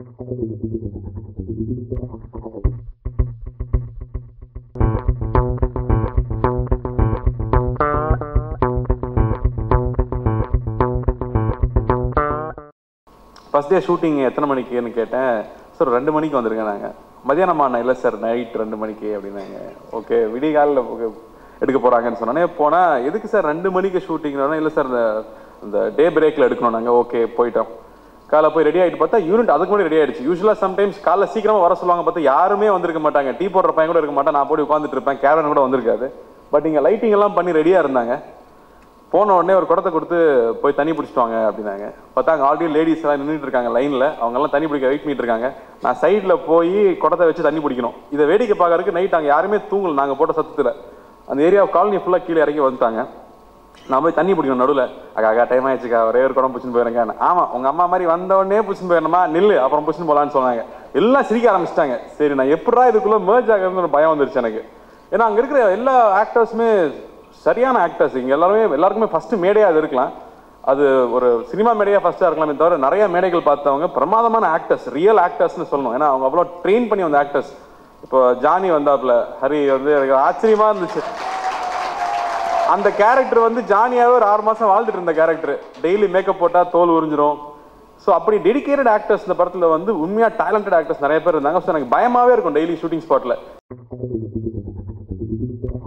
first day shooting எத்தனை மணிக்குன்னு கேட்டேன் sir ரெண்டு மணிக்கு வந்திருக்கேன் நாங்கள் மதியானமா நான் இல்லை சார் நைட் ரெண்டு மணிக்கு அப்படின்னாங்க ஓகே விடிய காலில் எடுக்க போகிறாங்கன்னு சொன்னோன்னே போனால் எதுக்கு சார் ரெண்டு மணிக்கு ஷூட்டிங்னா இல்லை சார் இந்த இந்த டே பிரேக்கில் எடுக்கணும் நாங்கள் ஓகே போயிட்டோம் காலைல போய் ரெடி ஆகிட்டு பார்த்தா யூனிட் அதுக்கு முன்னாடி ரெடி ஆயிடுச்சு யூஸ்வலாக சம்டைம்ஸ் காலைல சீக்கிரமாக வர சொல்லுவாங்க பார்த்தா யாருமே வந்திருக்க மாட்டாங்க டீ போடுற பையன் கூட இருக்க மாட்டேன் நான் போய் உட்காந்துட்டு இருப்பேன் கேரன் கூட வந்திருக்காது பட் இங்கே லைட்டிங் எல்லாம் பண்ணி ரெடியாக இருந்தாங்க போன உடனே ஒரு குடத்தை கொடுத்து போய் தண்ணி பிடிச்சிட்டு வாங்க அப்படின்னாங்க பார்த்தா அங்கே ஆல்ரெடி லேடிஸ் எல்லாம் நின்றுட்டு இருக்காங்க லைனில் அவங்க எல்லாம் தண்ணி பிடிக்க வெயிட் பண்ணிட்டு இருக்காங்க நான் சைடில் போய் குடத்தை வச்சு தண்ணி பிடிக்கணும் இதை வேடிக்கை பார்க்கறதுக்கு நைட் அங்கே யாருமே தூங்கல நாங்கள் போட்ட சத்தத்தில் அந்த ஏரியா காலனி ஃபுல்லாக கீழே இறங்கி வந்துட்டாங்க நான் போய் தண்ணி பிடிக்கணும் நடுவில் அக்கா அக்கா டைம் ஆயிடுச்சுக்கா ஒரே ஒரு குடம் பிடிச்சின்னு போயிருங்க ஆமாம் உங்க அம்மா மாதிரி வந்த உடனே பிடிச்சின்னு போயிடணுமா நில்லு அப்புறம் பிடிச்சின்னு போகலான்னு சொன்னாங்க எல்லாம் சிரிக்க ஆரம்பிச்சிட்டாங்க சரி நான் எப்படா இதுக்குள்ள மேர்ஜ் ஆகிறதுன்னு ஒரு பயம் வந்துருச்சு எனக்கு ஏன்னா அங்கே இருக்கிற எல்லா ஆக்டர்ஸுமே சரியான ஆக்டர்ஸ் இங்கே எல்லாருமே எல்லாருக்குமே ஃபர்ஸ்ட் மேடையா அது இருக்கலாம் அது ஒரு சினிமா மேடையா ஃபர்ஸ்டா இருக்கலாமே தவிர நிறைய மேடைகள் பார்த்தவங்க பிரமாதமான ஆக்டர்ஸ் ரியல் ஆக்டர்ஸ்னு சொல்லணும் ஏன்னா அவங்க அவ்வளோ ட்ரெயின் பண்ணி வந்த ஆக்டர்ஸ் இப்போ ஜானி வந்தாப்புல ஹரி வந்து எனக்கு ஆச்சரியமா இருந்துச்சு அந்த கேரக்டர் வந்து ஜானியாவே ஒரு ஆறு மாசம் வாழ்ந்துட்டு இருந்த கேரக்டர் டெய்லி மேக்கப் போட்டா தோல் உறிஞ்சிரும் ஸோ அப்படி டெடிகேட்டட் ஆக்டர்ஸ் இந்த படத்துல வந்து உண்மையா டேலண்டட் ஆக்டர்ஸ் நிறைய பேர் இருந்தாங்க ஸோ எனக்கு பயமாவே இருக்கும் டெய்லி ஷூட்டிங் ஸ்பாட்ல